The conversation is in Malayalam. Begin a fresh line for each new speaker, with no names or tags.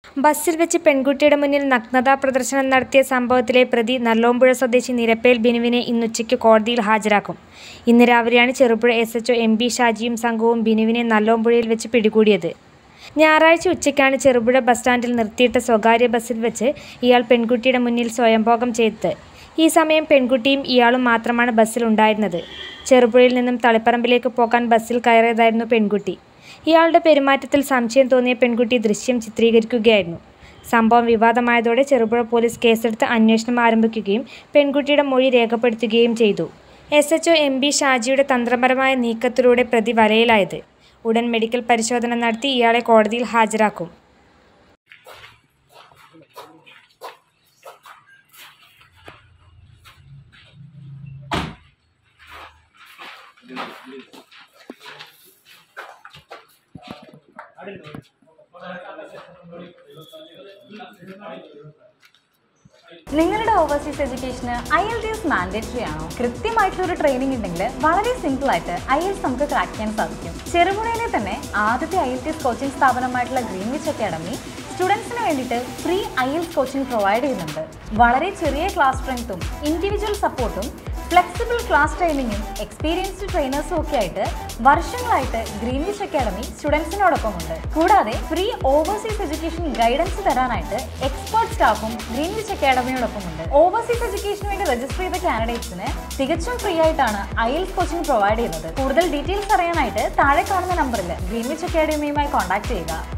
ബസ്സിൽ വെച്ച് പെൺകുട്ടിയുടെ മുന്നിൽ നഗ്നതാ പ്രദർശനം നടത്തിയ സംഭവത്തിലെ പ്രതി നല്ലോമ്പുഴ സ്വദേശി നിരപ്പേൽ ബിനുവിനെ ഇന്നുച്ചയ്ക്ക് കോടതിയിൽ ഹാജരാക്കും ഇന്ന് രാവിലെയാണ് Cherupuzha S H M B ഷാജിയും സംഘവും ബിനുവിനെ നല്ലോമ്പുഴയിൽ വെച്ച് പിടികൂടിയത് ഞായറാഴ്ച ഉച്ചയ്ക്കാണ് ചെറുപുഴ ബസ് സ്റ്റാൻഡിൽ നിർത്തിയിട്ട സ്വകാര്യ ബസ്സിൽ വെച്ച് ഇയാൾ പെൺകുട്ടിയുടെ മുന്നിൽ സ്വയംഭോഗം ചെയ്തത് ഈ സമയം പെൺകുട്ടിയും ഇയാളും മാത്രമാണ് ബസ്സിൽ ഉണ്ടായിരുന്നത് ചെറുപുഴയിൽ നിന്നും തളിപ്പറമ്പിലേക്ക് പോകാൻ ബസ്സിൽ കയറിയതായിരുന്നു പെൺകുട്ടി ഇയാളുടെ പെരുമാറ്റത്തിൽ സംശയം തോന്നിയ പെൺകുട്ടി ദൃശ്യം ചിത്രീകരിക്കുകയായിരുന്നു സംഭവം വിവാദമായതോടെ ചെറുപുഴ പോലീസ് കേസെടുത്ത് അന്വേഷണം ആരംഭിക്കുകയും പെൺകുട്ടിയുടെ മൊഴി രേഖപ്പെടുത്തുകയും ചെയ്തു എസ് എച്ച് എം ബി ഷാജിയുടെ തന്ത്രപരമായ നീക്കത്തിലൂടെ പ്രതി വലയിലായത് ഉടൻ മെഡിക്കൽ പരിശോധന നടത്തി ഇയാളെ കോടതിയിൽ ഹാജരാക്കും
നിങ്ങളുടെ ഓവർസീസ് എഡ്യൂക്കേഷന് I L T S mandatory ആണോ കൃത്യമായിട്ടുള്ള ഒരു ട്രെയിനിങ് ഉണ്ടെങ്കിൽ വളരെ സിമ്പിൾ ആയിട്ട് ഐ എൽസ് നമുക്ക് ക്രാക്ക് ചെയ്യാൻ സാധിക്കും ചെറുപുഴയിലെ തന്നെ ആദ്യത്തെ I L T S coaching സ്ഥാപനമായിട്ടുള്ള ഗ്രീൻവിച്ച് അക്കാഡമി സ്റ്റുഡൻസിന് വേണ്ടിയിട്ട് free I LS coaching provide ചെയ്യുന്നുണ്ട് വളരെ ചെറിയ ക്ലാസ് സ്ട്രെങ്ത്തും ഇൻഡിവിജ്വൽ സപ്പോർട്ടും ഫ്ലെക്സിബിൾ ക്ലാസ് ടൈമിങ്ങും എക്സ്പീരിയൻസ്ഡ് ട്രെയിനേഴ്സും ഒക്കെ ആയിട്ട് വർഷങ്ങളായിട്ട് ഗ്രീൻവിച്ച് അക്കാഡമി സ്റ്റുഡൻസിനോടൊപ്പമുണ്ട് കൂടാതെ ഫ്രീ ഓവർസീസ് എഡ്യൂക്കേഷൻ ഗൈഡൻസ് തരാനായിട്ട് എക്സ്പേർട്ട് സ്റ്റാഫും ഗ്രീൻവിച്ച് അക്കാഡമിയോടൊപ്പമുണ്ട് ഓവർസീസ് എഡ്യൂക്കേഷന് വേണ്ടി രജിസ്റ്റർ ചെയ്ത കാൻഡിഡേറ്റ്സിന് തികച്ചും ഫ്രീ ആയിട്ടാണ് ഐ എൽസ് കോച്ചിങ് പ്രൊവൈഡ് ചെയ്യുന്നത് കൂടുതൽ ഡീറ്റെയിൽസ് അറിയാനായിട്ട് താഴെ കാണുന്ന നമ്പറിൽ ഗ്രീൻവിച്ച് അക്കാഡമിയുമായി കോൺടാക്ട് ചെയ്യുക